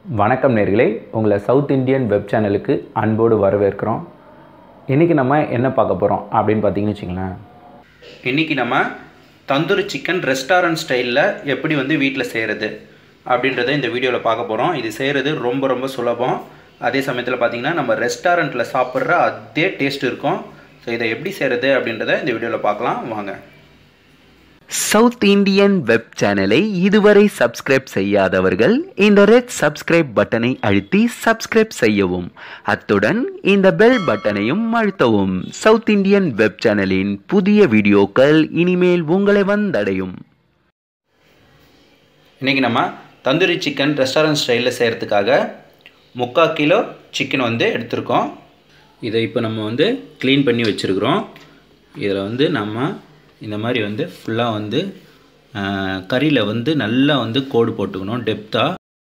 வணக்கம் நேர்களே உங்களை சவுத் இந்தியன் வெப் சேனலுக்கு அன்போடு வரவேற்கிறோம் இன்றைக்கி நம்ம என்ன பார்க்க போகிறோம் அப்படின்னு பார்த்தீங்கன்னு வச்சுங்களேன் இன்றைக்கி நம்ம தந்தூரி சிக்கன் ரெஸ்டாரண்ட் ஸ்டைலில் எப்படி வந்து வீட்டில் செய்கிறது அப்படின்றத இந்த வீடியோவில் பார்க்க போகிறோம் இது செய்கிறது ரொம்ப ரொம்ப சுலபம் அதே சமயத்தில் பார்த்தீங்கன்னா நம்ம ரெஸ்டாரண்ட்டில் சாப்பிட்ற அதே டேஸ்ட் இருக்கும் ஸோ இதை எப்படி செய்கிறது அப்படின்றத இந்த வீடியோவில் பார்க்கலாம் வாங்க சவுத் இந்தியன் வெப் சேனலை இதுவரை சப்ஸ்கிரைப் செய்யாதவர்கள் இந்த ரெட் சப்ஸ்கிரைப் பட்டனை அழுத்தி சப்ஸ்கிரைப் செய்யவும் அத்துடன் இந்த பெல் பட்டனையும் அழுத்தவும் சவுத் இந்தியன் வெப் சேனலின் புதிய வீடியோக்கள் இனிமேல் உங்களை வந்தடையும் இன்றைக்கி நம்ம தந்தூரி சிக்கன் ரெஸ்டாரண்ட் ஸ்டைலில் செய்கிறதுக்காக முக்கால் கிலோ சிக்கன் வந்து எடுத்திருக்கோம் இதை இப்போ நம்ம வந்து க்ளீன் பண்ணி வச்சுருக்குறோம் இதில் வந்து நம்ம இந்த மாதிரி வந்து ஃபுல்லாக வந்து கறியில் வந்து நல்லா வந்து கோடு போட்டுக்கணும் டெப்த்தாக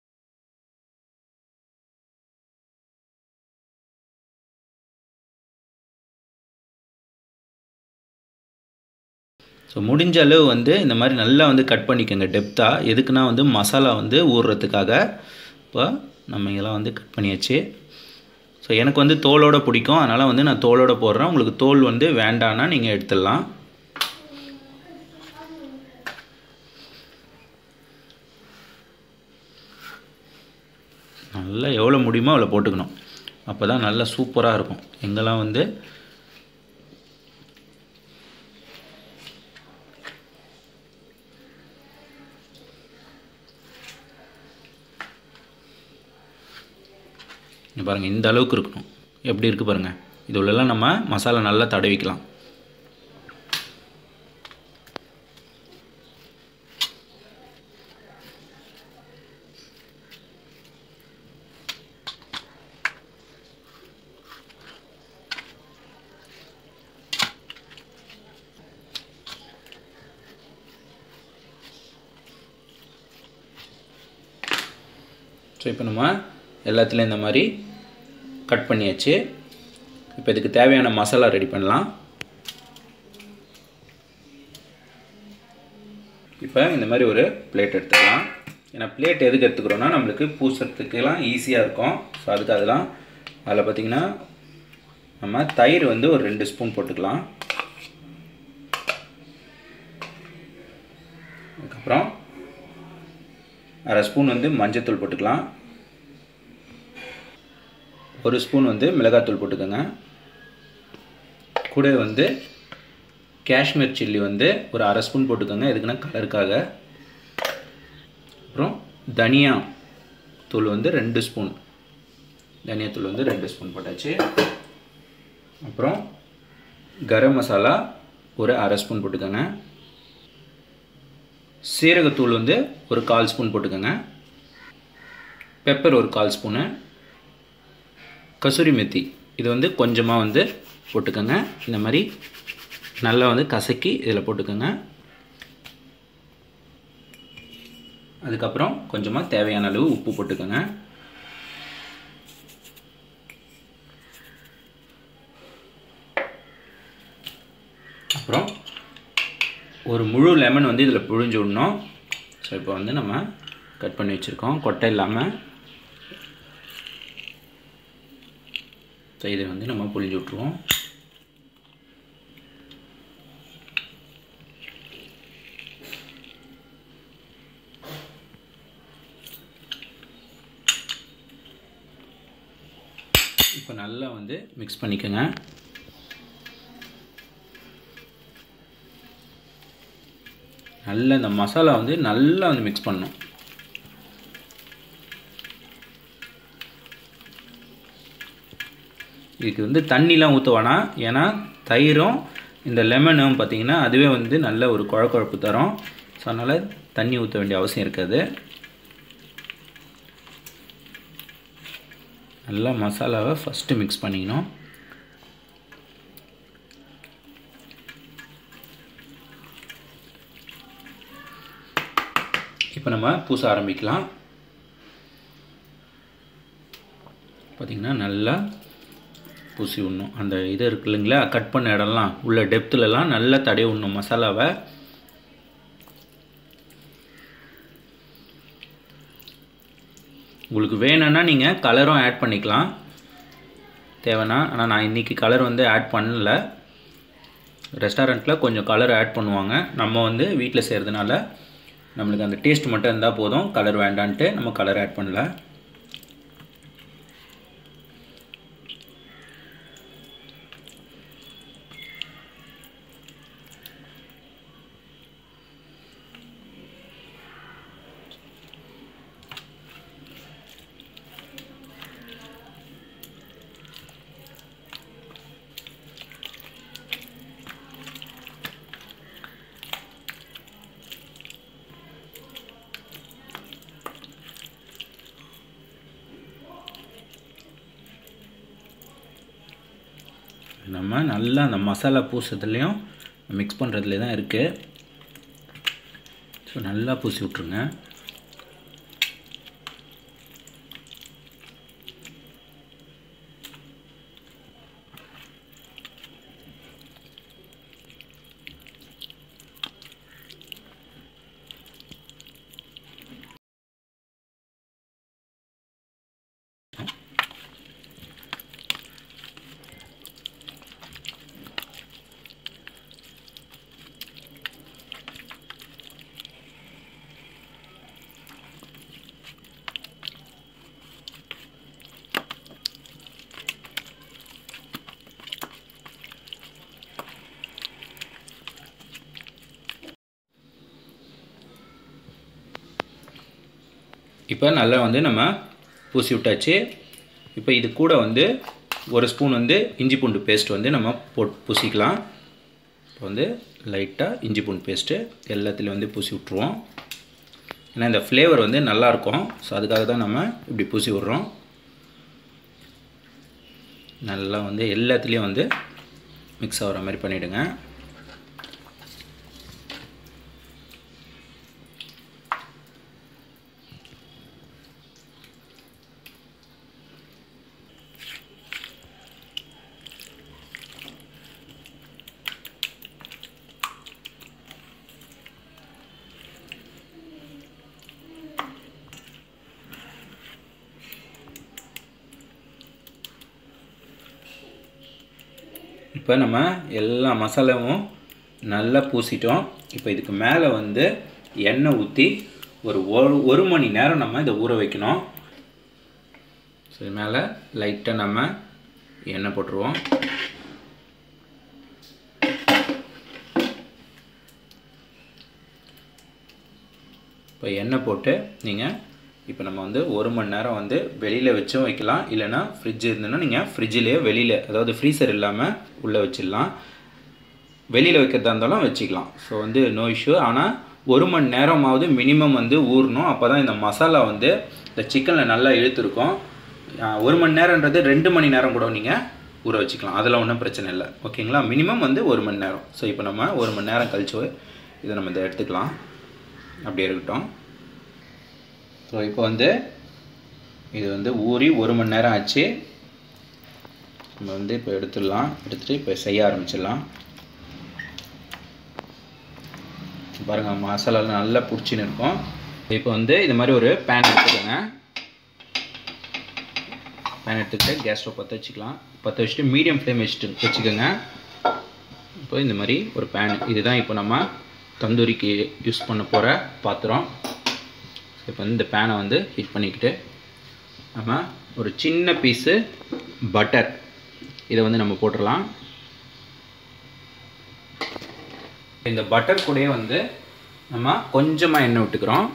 ஸோ முடிஞ்ச அளவு வந்து இந்த மாதிரி நல்லா வந்து கட் பண்ணிக்கோங்க டெப்த்தாக எதுக்குன்னா வந்து மசாலா வந்து ஊறுறதுக்காக இப்போ நம்ம இதெல்லாம் வந்து கட் பண்ணியாச்சு ஸோ எனக்கு வந்து தோலோடு பிடிக்கும் அதனால் வந்து நான் தோலோடு போடுறேன் உங்களுக்கு தோல் வந்து வேண்டான்னா நீங்கள் எடுத்துடலாம் நல்லா எவ்வளோ முடியுமோ அவ்வளோ போட்டுக்கணும் அப்போ தான் நல்லா சூப்பராக இருக்கும் எங்கெல்லாம் வந்து இங்க பாருங்கள் இந்த அளவுக்கு இருக்கணும் எப்படி இருக்குது பாருங்கள் இது உள்ளெல்லாம் நம்ம மசாலா நல்லா தடவிக்கலாம் ஸோ இப்போ நம்ம எல்லாத்துலேயும் இந்த மாதிரி கட் பண்ணியாச்சு இப்போ இதுக்கு தேவையான மசாலா ரெடி பண்ணலாம் இப்போ இந்த மாதிரி ஒரு பிளேட் எடுத்துக்கலாம் ஏன்னா பிளேட் எதுக்கு எடுத்துக்கிறோன்னா நம்மளுக்கு பூசுறதுக்கெல்லாம் ஈஸியாக இருக்கும் ஸோ அதுக்கு அதெல்லாம் அதில் பார்த்திங்கன்னா நம்ம தயிர் வந்து ஒரு ரெண்டு ஸ்பூன் போட்டுக்கலாம் அதுக்கப்புறம் அரை ஸ்பூன் வந்து மஞ்சத்தூள் போட்டுக்கலாம் ஒரு ஸ்பூன் வந்து மிளகாத்தூள் போட்டுக்கோங்க கூட வந்து காஷ்மீர் சில்லி வந்து ஒரு அரை ஸ்பூன் போட்டுக்கோங்க எதுக்குன்னா கலருக்காக அப்புறம் தனியா தூள் வந்து ரெண்டு ஸ்பூன் தனியாத்தூள் வந்து ரெண்டு ஸ்பூன் போட்டாச்சு அப்புறம் கரம் மசாலா ஒரு அரை ஸ்பூன் போட்டுக்கோங்க சீரகத்தூள் வந்து ஒரு கால் ஸ்பூன் போட்டுக்கோங்க பெப்பர் ஒரு கால் ஸ்பூனு கசூரி மெத்தி இது வந்து கொஞ்சமாக வந்து போட்டுக்கோங்க இந்த மாதிரி நல்லா வந்து கசக்கி இதில் போட்டுக்கோங்க அதுக்கப்புறம் கொஞ்சமாக தேவையான அளவு உப்பு போட்டுக்கோங்க அப்புறம் ஒரு முழு லெமன் வந்து இதில் புழிஞ்சு விடணும் ஸோ இப்போ வந்து நம்ம கட் பண்ணி வச்சுருக்கோம் கொட்டை இல்லாமல் ஸோ இதை வந்து நம்ம புழிஞ்சு விட்ருவோம் இப்போ நல்லா வந்து மிக்ஸ் பண்ணிக்கோங்க நல்லா இந்த மசாலா வந்து நல்லா வந்து மிக்ஸ் பண்ணணும் இதுக்கு வந்து தண்ணிலாம் ஊற்ற வேணாம் ஏன்னா தயிரும் இந்த லெமனும் பார்த்திங்கன்னா அதுவே வந்து நல்ல ஒரு குழக்குழப்பு தரும் ஸோ அதனால் தண்ணி ஊற்ற வேண்டிய அவசியம் இருக்காது நல்லா மசாலாவை ஃபஸ்ட்டு மிக்ஸ் பண்ணிக்கணும் இப்போ நம்ம பூச ஆரம்பிக்கலாம் பார்த்திங்கன்னா நல்லா பூசி விடணும் அந்த இது இருக்கு இல்லைங்களா கட் பண்ண இடம்லாம் உள்ள டெப்த்துலலாம் நல்லா தடவி விடணும் மசாலாவை உங்களுக்கு வேணும்னா நீங்கள் கலரும் ஆட் பண்ணிக்கலாம் தேவைன்னா ஆனால் நான் இன்றைக்கி கலர் வந்து ஆட் பண்ணல ரெஸ்டாரண்ட்டில் கொஞ்சம் கலர் ஆட் பண்ணுவாங்க நம்ம வந்து வீட்டில் செய்கிறதுனால நம்மளுக்கு அந்த டேஸ்ட் மட்டும் இருந்தால் போதும் கலர் வேண்டான்ட்டு நம்ம கலர் ஆட் பண்ணல நம்ம நல்லா அந்த மசாலா பூசுறதுலேயும் மிக்ஸ் பண்ணுறதுல தான் இருக்குது ஸோ நல்லா பூசி விட்ருங்க இப்போ நல்லா வந்து நம்ம பூசி விட்டாச்சு இப்போ இது கூட வந்து ஒரு ஸ்பூன் வந்து இஞ்சி பூண்டு பேஸ்ட் வந்து நம்ம போட் பூசிக்கலாம் இப்போ வந்து லைட்டாக இஞ்சி பூண்டு பேஸ்ட்டு எல்லாத்துலேயும் வந்து பூசி விட்ருவோம் ஏன்னா இந்த ஃப்ளேவர் வந்து நல்லாயிருக்கும் ஸோ அதுக்காக தான் நம்ம இப்படி பூசி விட்றோம் நல்லா வந்து எல்லாத்துலேயும் வந்து மிக்ஸ் ஆகிற மாதிரி பண்ணிவிடுங்க இப்போ நம்ம எல்லா மசாலாவும் நல்லா பூசிட்டோம் இப்போ இதுக்கு மேலே வந்து எண்ணெய் ஊற்றி ஒரு ஒரு ஒரு மணி நேரம் நம்ம இதை ஊற வைக்கணும் ஸோ இது மேலே லைட்டாக நம்ம எண்ணெய் போட்டுருவோம் இப்போ எண்ணெய் போட்டு நீங்கள் இப்போ நம்ம வந்து ஒரு மணி நேரம் வந்து வெளியில் வச்சும் வைக்கலாம் இல்லைனா ஃப்ரிட்ஜ் இருந்ததுன்னா நீங்கள் ஃப்ரிட்ஜிலேயே வெளியில் அதாவது ஃப்ரீசர் இல்லாமல் உள்ளே வச்சிடலாம் வெளியில் வைக்கிறதா இருந்தாலும் வச்சுக்கலாம் ஸோ வந்து நோ இஷ்யூ ஆனால் ஒரு மணி நேரமாவது மினிமம் வந்து ஊறணும் அப்போ தான் இந்த மசாலா வந்து இந்த சிக்கனில் நல்லா இழுத்துருக்கும் ஆஹ் ஒரு மணி நேரன்றது ரெண்டு மணி நேரம் கூட நீங்கள் ஊற வச்சுக்கலாம் அதெல்லாம் ஒன்றும் பிரச்சனை இல்லை ஓகேங்களா மினிமம் வந்து ஒரு மணி நேரம் ஸோ இப்போ நம்ம ஒரு மணி நேரம் கழிச்சு இதை நம்ம இதை எடுத்துக்கலாம் அப்படியே இருக்கட்டும் ஸோ இப்போ வந்து இது வந்து ஊறி ஒரு மணி நேரம் ஆச்சு நம்ம வந்து இப்போ எடுத்துடலாம் எடுத்துகிட்டு இப்போ செய்ய ஆரம்பிச்சிடலாம் பாருங்கள் மசாலாலாம் நல்லா பிடிச்சின்னு இருக்கும் இப்போ வந்து இது மாதிரி ஒரு பேன் எடுத்துக்கோங்க பேன் எடுத்துக்கிட்டு கேஸ் ஸ்டவ் பற்ற வச்சுக்கலாம் பற்ற வச்சுட்டு மீடியம் ஃப்ளேம் வச்சுட்டு வச்சுக்கோங்க இப்போ இந்த மாதிரி ஒரு பேன் இதுதான் இப்போ நம்ம தந்தூரிக்கு யூஸ் பண்ண போகிற பாத்திரம் இப்போ வந்து இந்த பேனை வந்து ஹீட் பண்ணிக்கிட்டு நம்ம ஒரு சின்ன பீஸு பட்டர் இதை வந்து நம்ம போட்டுடலாம் இந்த பட்டர் கூடயே வந்து நம்ம கொஞ்சமாக எண்ணெய் விட்டுக்கிறோம்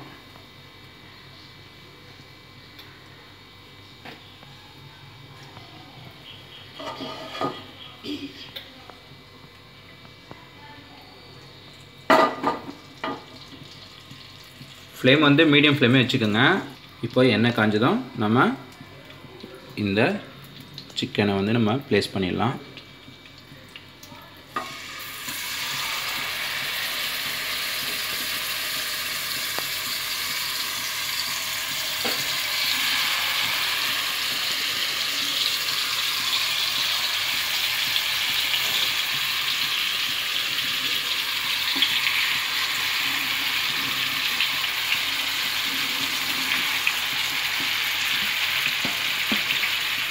ஃப்ளேம் வந்து மீடியம் ஃப்ளேமே வச்சுக்கோங்க இப்போ எண்ணெய் காஞ்சதும் நம்ம இந்த சிக்கனை வந்து நம்ம ப்ளேஸ் பண்ணிடலாம்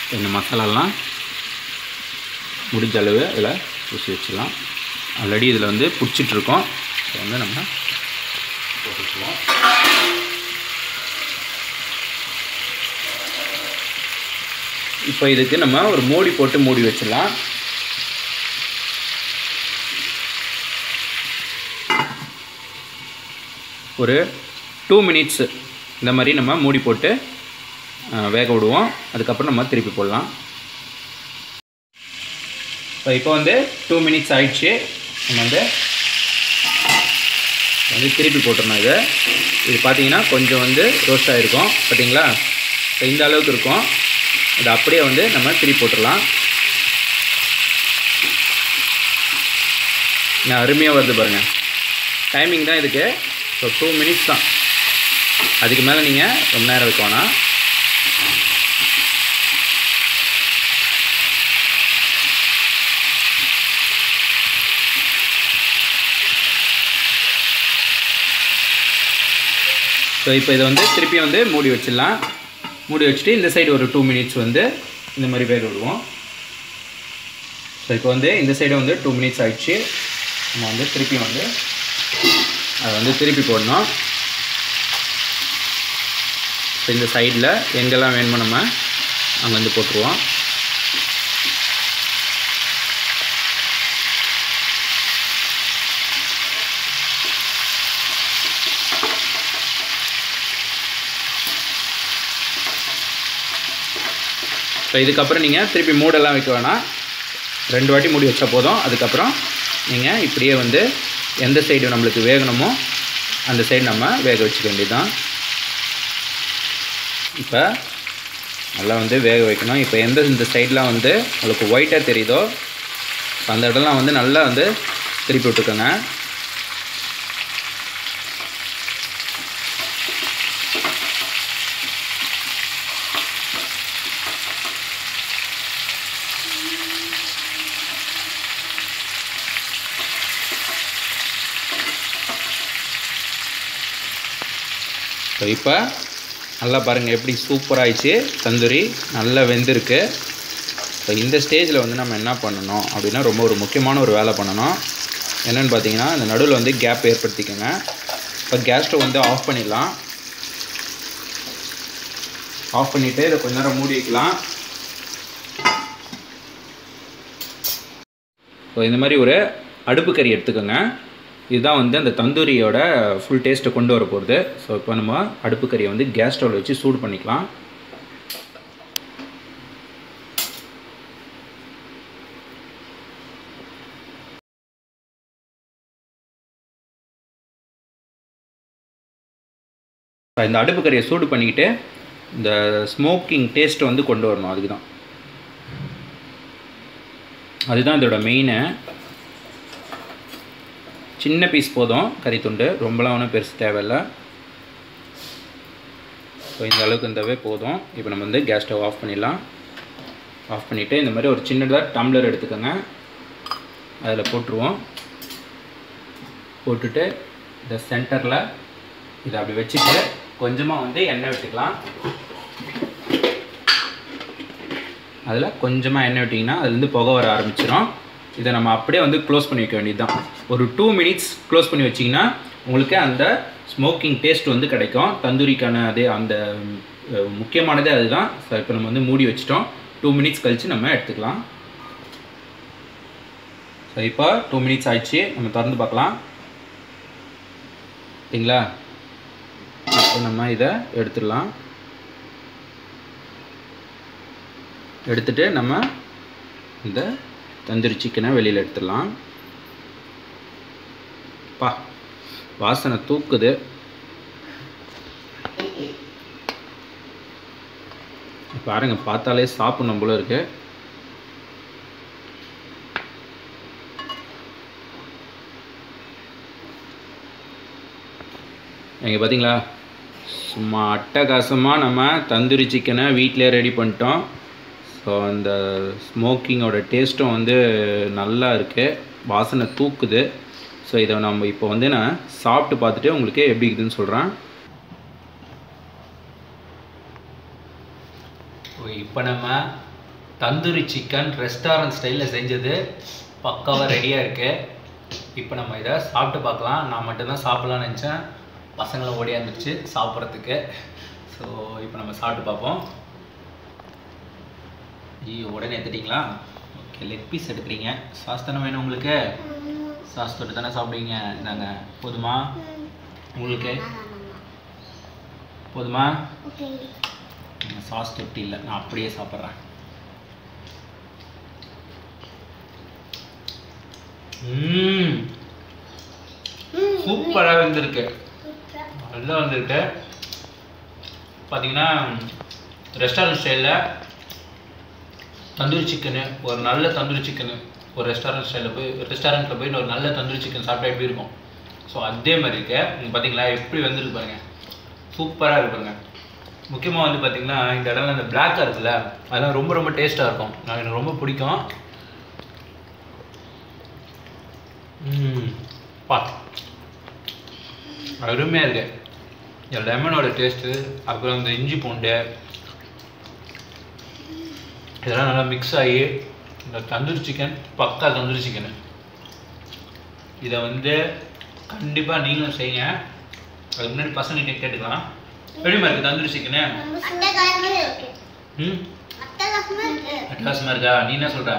இந்த மசாலாலாம் முடிஞ்ச அளவு இதில் ஊசி வச்சிடலாம் ஆல்ரெடி இதில் வந்து பிடிச்சிட்ருக்கோம் இதை வந்து நம்ம போட்டுக்குவோம் இப்போ இதுக்கு நம்ம ஒரு மூடி போட்டு மூடி வச்சிடலாம் ஒரு டூ மினிட்ஸு இந்த மாதிரி நம்ம மூடி போட்டு அஹ், வேக விடுவோம் அதுக்கப்புறம் நம்ம திருப்பி போடலாம் ஸோ இப்போ வந்து டூ மினிட்ஸ் ஆயிடுச்சு நம்ம வந்து வந்து திருப்பி போட்டுருணும் இது இது பார்த்தீங்கன்னா கொஞ்சம் வந்து ரோஸ்ட் ஆகிருக்கும் பார்த்தீங்களா ஸோ இந்த அளவுக்கு இருக்கும் அது அப்படியே வந்து நம்ம திருப்பி போட்டுடலாம் நான் அருமையாக வருது பாருங்கள் டைமிங் தான் இதுக்கு ஸோ டூ மினிட்ஸ் தான் அதுக்கு மேலே நீங்கள் ரொம்ப நேரம் வைக்க வேணாம் ஸோ இப்போ இதை வந்து திருப்பி வந்து மூடி வச்சிடலாம் மூடி வச்சுட்டு இந்த சைடு ஒரு டூ மினிட்ஸ் வந்து இந்த மாதிரி வேக விடுவோம் ஸோ இப்போ வந்து இந்த சைடு வந்து டூ மினிட்ஸ் ஆயிடுச்சு நம்ம வந்து திருப்பி வந்து அதை வந்து திருப்பி போடணும் ஸோ இந்த சைடில் எங்கெல்லாம் வேணுமோ நம்ம அங்கே வந்து போட்டுருவோம் ஸோ இதுக்கப்புறம் நீங்கள் திருப்பி மூடெல்லாம் வைக்க வேணாம் ரெண்டு வாட்டி மூடி வச்சா போதும் அதுக்கப்புறம் நீங்கள் இப்படியே வந்து எந்த சைடு நம்மளுக்கு வேகணுமோ அந்த சைடு நம்ம வேக வச்சுக்க வேண்டியதுதான் இப்போ நல்லா வந்து வேக வைக்கணும் இப்போ எந்த இந்த சைட்லாம் வந்து உங்களுக்கு ஒயிட்டாக தெரியுதோ அந்த இடம்லாம் வந்து நல்லா வந்து திருப்பி விட்டுக்கோங்க ஸோ இப்போ நல்லா பாருங்கள் எப்படி சூப்பராகிடுச்சு தந்தூரி நல்லா வெந்திருக்கு ஸோ இந்த ஸ்டேஜில் வந்து நம்ம என்ன பண்ணணும் அப்படின்னா ரொம்ப ஒரு முக்கியமான ஒரு வேலை பண்ணணும் என்னென்னு பார்த்தீங்கன்னா இந்த நடுவில் வந்து கேப் ஏற்படுத்திக்கோங்க இப்போ கேஸ் ஸ்டவ் வந்து ஆஃப் பண்ணிடலாம் ஆஃப் பண்ணிவிட்டு இதை கொஞ்ச நேரம் மூடி வைக்கலாம் ஸோ இந்த மாதிரி ஒரு அடுப்பு கறி எடுத்துக்கோங்க இதுதான் வந்து அந்த தந்தூரியோட ஃபுல் டேஸ்ட்டை கொண்டு வர போகிறது ஸோ இப்போ நம்ம அடுப்பு கறியை வந்து கேஸ் ஸ்டவ்வில் வச்சு சூடு பண்ணிக்கலாம் So, இந்த அடுப்பு கறியை சூடு பண்ணிக்கிட்டு இந்த ஸ்மோக்கிங் டேஸ்ட்டை வந்து கொண்டு வரணும் அதுக்கு தான் அதுதான் இதோட மெயினு சின்ன பீஸ் போதும் கறி துண்டு ரொம்பலாம் ஒன்றும் பெருசு தேவையில்லை ஸோ இந்த அளவுக்கு இருந்தாவே போதும் இப்போ நம்ம வந்து கேஸ் ஸ்டவ் ஆஃப் பண்ணிடலாம் ஆஃப் பண்ணிவிட்டு இந்த மாதிரி ஒரு சின்னதாக டம்ளர் எடுத்துக்கோங்க அதில் போட்டுருவோம் போட்டுட்டு இந்த சென்டரில் இதை அப்படி வச்சுட்டு கொஞ்சமாக வந்து எண்ணெய் விட்டுக்கலாம் அதில் கொஞ்சமாக எண்ணெய் விட்டிங்கன்னா அதுலேருந்து புகை வர ஆரம்பிச்சிடும் இதை நம்ம அப்படியே வந்து க்ளோஸ் பண்ணி வைக்க வேண்டியது தான் ஒரு டூ மினிட்ஸ் க்ளோஸ் பண்ணி வச்சிங்கன்னா உங்களுக்கு அந்த ஸ்மோக்கிங் டேஸ்ட் வந்து கிடைக்கும் தந்தூரிக்கான அதே அந்த அஹ், முக்கியமானதே அதுதான் ஸோ இப்போ நம்ம வந்து மூடி வச்சிட்டோம் டூ மினிட்ஸ் கழித்து நம்ம எடுத்துக்கலாம் ஸோ இப்போ டூ மினிட்ஸ் ஆயிடுச்சு நம்ம திறந்து பார்க்கலாம் சரிங்களா இப்போ நம்ம இதை எடுத்துடலாம் எடுத்துட்டு நம்ம இந்த தந்தூரி சிக்கனை வெளியில் எடுத்துடலாம் பா வாசனை தூக்குது பாருங்க பார்த்தாலே சாப்பிடணும் போல இருக்கு எங்க பார்த்தீங்களா சும்மா அட்டகாசமாக நம்ம தந்தூரி சிக்கனை வீட்டிலே ரெடி பண்ணிட்டோம் ஸோ அந்த ஸ்மோக்கிங்கோட டேஸ்ட்டும் வந்து நல்லா இருக்குது வாசனை தூக்குது ஸோ இதை நம்ம இப்போ வந்து நான் சாப்பிட்டு பார்த்துட்டு உங்களுக்கு எப்படி இருக்குதுன்னு சொல்கிறேன் இப்போ நம்ம தந்தூரி சிக்கன் ரெஸ்டாரண்ட் ஸ்டைலில் செஞ்சது பக்காவாக ரெடியாக இருக்குது இப்போ நம்ம இதை சாப்பிட்டு பார்க்கலாம் நான் மட்டும்தான் சாப்பிட்லான்னு நினச்சேன் பசங்களை ஓடியாந்துருச்சு சாப்பிட்றதுக்கு ஸோ இப்போ நம்ம சாப்பிட்டு பார்ப்போம் ஐயோ உடனே எடுத்துட்டிங்களா ஓகே லெக் பீஸ் எடுக்கிறீங்க சாஸ் தானே வேணும் உங்களுக்கு சாஸ் தொட்டு தானே சாப்பிடுவீங்க நாங்கள் போதுமா உங்களுக்கு போதுமா சாஸ் தொட்டி இல்லை நான் அப்படியே சாப்பிட்றேன் ம் சூப்பராக வந்திருக்கு நல்லா வந்திருக்கு பார்த்தீங்கன்னா ரெஸ்டாரண்ட் ஸ்டைலில் தந்தூரி சிக்கனு ஒரு நல்ல தந்தூரி சிக்கனு ஒரு ரெஸ்டாரண்ட் ஸ்டைலில் போய் ரெஸ்டாரண்ட்டில் போய் ஒரு நல்ல தந்தூரி சிக்கன் சாப்பிட்டா எப்படி இருக்கும் ஸோ அதே மாதிரி இருக்கு நீங்கள் பார்த்தீங்களா எப்படி வந்துருக்கு பாருங்க சூப்பராக இருப்பாங்க முக்கியமாக வந்து பார்த்தீங்கன்னா இந்த இடம்ல இந்த பிளாக்காக இருக்குல்ல அதெல்லாம் ரொம்ப ரொம்ப டேஸ்ட்டாக இருக்கும் நான் எனக்கு ரொம்ப பிடிக்கும் ம் பா அருமையாக இருக்கு இந்த லெமனோட டேஸ்ட்டு அப்புறம் இந்த இஞ்சி பூண்டு இதெல்லாம் நல்லா மிக்ஸ் ஆகி இந்த தந்தூரி சிக்கன் பக்கா தந்தூரி சிக்கனு இதை வந்து கண்டிப்பாக நீங்களும் செய்யுங்க அதுக்கு முன்னாடி பசங்க கேட்டுக்கலாம் எப்படிமா இருக்கு தந்தூரி சிக்கனு ம் அட்டகாசமாக இருக்கா நீ என்ன சொல்கிற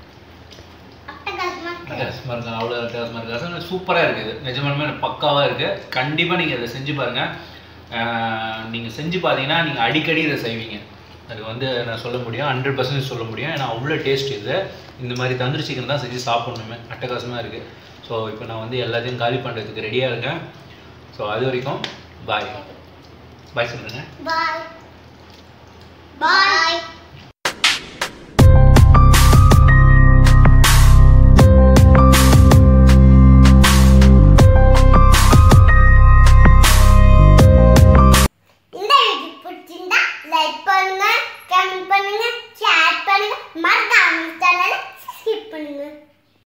அட்டகாசமாக இருக்கா அவ்வளோ அட்டகாசமாக இருக்கா சூப்பராக இருக்குது நிஜமாலுமே பக்காவாக இருக்குது கண்டிப்பாக நீங்கள் இதை செஞ்சு பாருங்கள் நீங்கள் செஞ்சு பார்த்தீங்கன்னா நீங்கள் அடிக்கடி இதை செய்வீங்க அது வந்து நான் சொல்ல முடியும் ஹண்ட்ரட் பர்சன்டேஜ் சொல்ல முடியும் ஏன்னா அவ்வளோ டேஸ்ட் இது இந்த மாதிரி தந்தூரி சிக்கன் தான் செஞ்சு சாப்பிட்ணுமே அட்டகாசமாக இருக்குது ஸோ இப்போ நான் வந்து எல்லாத்தையும் காலி பண்ணுறதுக்கு ரெடியாக இருக்கேன் ஸோ அது வரைக்கும் பாய் பாய் சொல்லுங்கள் Bye. Bye. இந்த வீடியோ பிடிச்சிருந்தா லைக் பண்ணுங்க கமெண்ட் பண்ணுங்க ஷேர் பண்ணுங்க மறக்காம சேனலை சப்ஸ்கிரைப் பண்ணுங்க